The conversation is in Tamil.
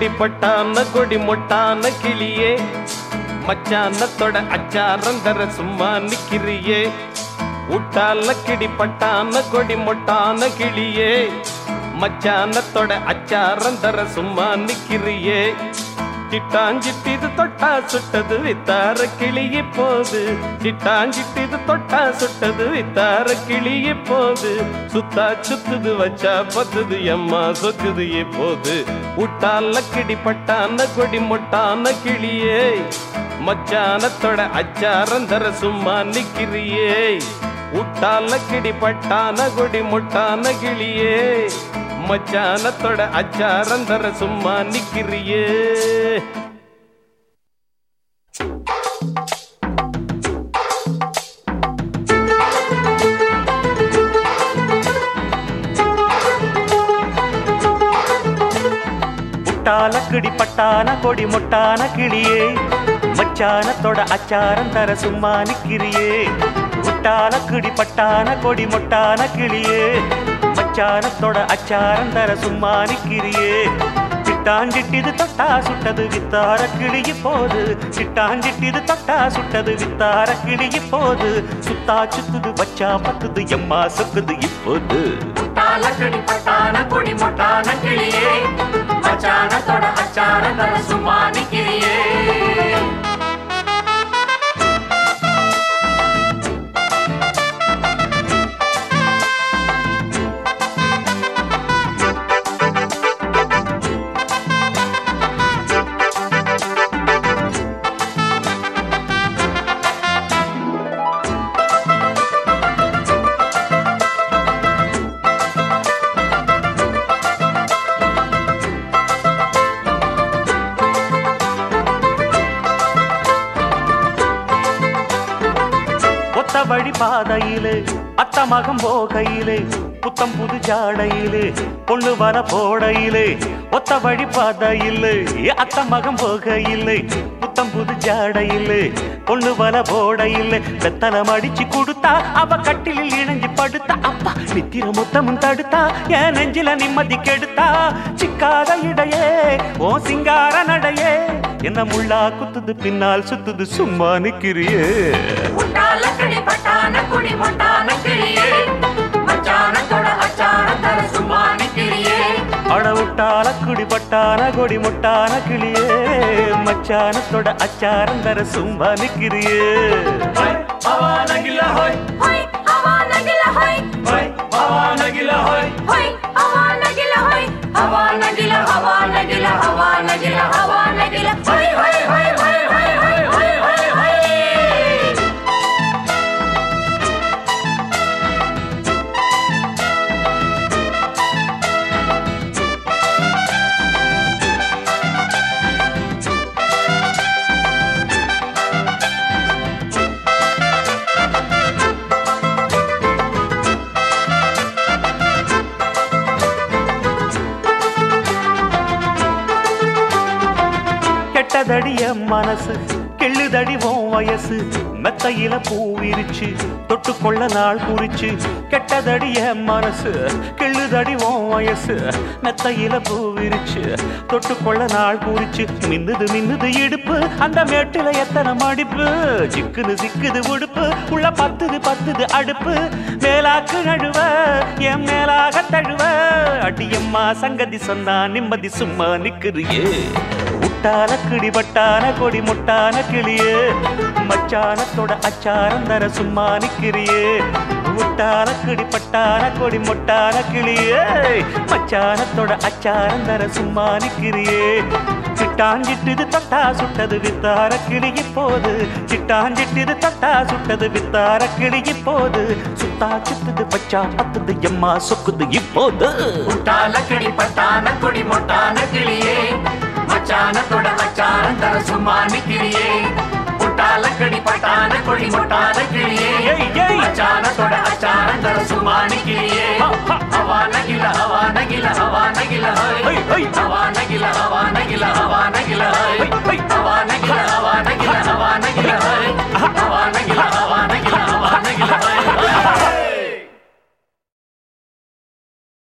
கிடிப்பட்டான கொடி மொட்டான கிளியே மச்சானத்தோட அச்சாரம் தர சும்மா நிக்கிறியே உட்டால கிடிப்பட்டான கொடி மொட்டான கிளியே மச்சானத்தோட அச்சாரம் தர சும்மா நிக்கிறியே சிட்டாஞ்சிட்டிது தொட்டா சுட்டது வித்தார கிளிய போது சிட்டாஞ்சிட்டிது தொட்டா சுட்டது வித்தார கிளிய போது சுத்தா சுத்துது வச்சா பத்துது எம்மா சொக்குது இப்போது உட்டால கிடிப்பட்டான கொடி மொட்டான கிளியே மச்சானத்தோட அச்சாரம் தர சும்மா நிக்கிறியே உட்டால கிடிப்பட்டான கொடி மொட்டான கிளியே மச்சானத்தோட அச்சாரம் தர சும்மா நிக்கிறியே புட்டால கிடி பட்டான கொடி மொட்டான கிளியே மச்சானத்தோட அச்சாரம் தர சும்மா நிக்கிறியே புட்டால கிடி பட்டான கொடி மொட்டான கிளியே மச்சானத்தோட அச்சாரம் தர சும்மா நிக்கிறியே சிட்டாஞ்சிட்டிது தொட்டா சுட்டது வித்தார கிளிய போது சிட்டாஞ்சிட்டிது தொட்டா சுட்டது வித்தார கிளிய போது சுத்தா சுத்துது வச்சா பத்துது எம்மா சொக்குது இப்போது தாளக்கடி பட்டான கொடி மொட்டான கிளியே மச்சானத்தோட அச்சார தர சும்மா நிக்கிறியே ஒத்த வழி பாதையிலே அத்த மகம் போகையிலே புத்தம் புது ஜாடையிலே பொண்ணு வர போடையிலே ஒத்த வழி பாதையிலே அத்த மகம் போகையிலே புத்தம் புது ஜாடையிலே பொண்ணு வர போடையிலே வெத்தலம் அடிச்சு கொடுத்தா அவ கட்டிலில் இணைஞ்சு படுத்தா அப்பா நித்திர மொத்தமும் தடுத்தா என் நெஞ்சில நிம்மதி கெடுத்தா சிக்காத இடையே ஓ சிங்கார நடையே என்ன முள்ளா குத்துது பின்னால் சுத்துது சும்மா நிக்கிறியே தாளக்கடி பட்டான கொடி மொட்டான கிளியே மச்சானத்தோட அச்சார தர சும்மா நிக்கிறியே அடவுட்டால குடிபட்டான கொடி முட்டான கிளியே மச்சானத்தோட அச்சாரம் தர சும்மா நிக்கிறியே ஹொய் ஹவா நகில ஹொய் ஹொய் ஹவா நகில ஹொய் ஹவா நகில ஹவா நகில ஹவா நகில ஹவா நகில ஹவா நகில ஹொய் ஹொய் ஹொய் ஹொய் ஹொய் ஹொய் ஹொய் ஹொய் ஹொய் கெட்டதடி என் மனசு கெள்ளுதடி உன் வயசு மெத்தையில பூ விரிச்சு தொட்டுக்கொள்ள நாள் குறிச்சு கெட்டதடி என் மனசு கெள்ளுதடி உன் வயசு மெத்தையில பூ விரிச்சு தொட்டுக்கொள்ள நாள் குறிச்சு மின்னுது மின்னுது இடுப்பு அந்த மேட்டுல எத்தனை மடிப்பு சிக்குது சிக்குது உடுப்பு உள்ள பத்துது பத்துது அடுப்பு மேலாக்கு நழுவ என் மேலாக தழுவ அடியம்மா சங்கதி சொன்னா நிம்மதி சும்மா நிக்கிறியே முட்டான கிடிபட்டான கொடி முட்டான கிளியே மச்சானத்தோட அச்சாரம் தர சும்மா நிக்கிறியே முட்டான கிடிப்பட்டான கொடி முட்டான கிளியே மச்சானத்தோட அச்சாரம் தர சும்மா நிக்கிறியே சிட்டாஞ்சிட்டுது தட்டா சுட்டது வித்தார கிளிய போது சிட்டாஞ்சிட்டுது தட்டா சுட்டது வித்தார கிளிய போது சுத்தா சுத்துது பச்சா பத்துது எம்மா சொக்குது இப்போது தாளக்கடி பட்டான கொடி மொட்டான கிளியே மச்சானத்தோட அச்சாரம் தர சும்மா நிக்கிறியே புட்டாலக்கடி பட்டான கொடி மொட்டான கிளியே ஏய், ஏய். மச்சானத்தோட அச்சாரம் தர சும்மா நிக்கிறியே ஹா, ஹா. ஹவா நகில ஹவா நகில ஹவா நகில ஹை, ஹை. ஹவா நகில ஹவா நகில ஹவா நகில ஹை, ஹை.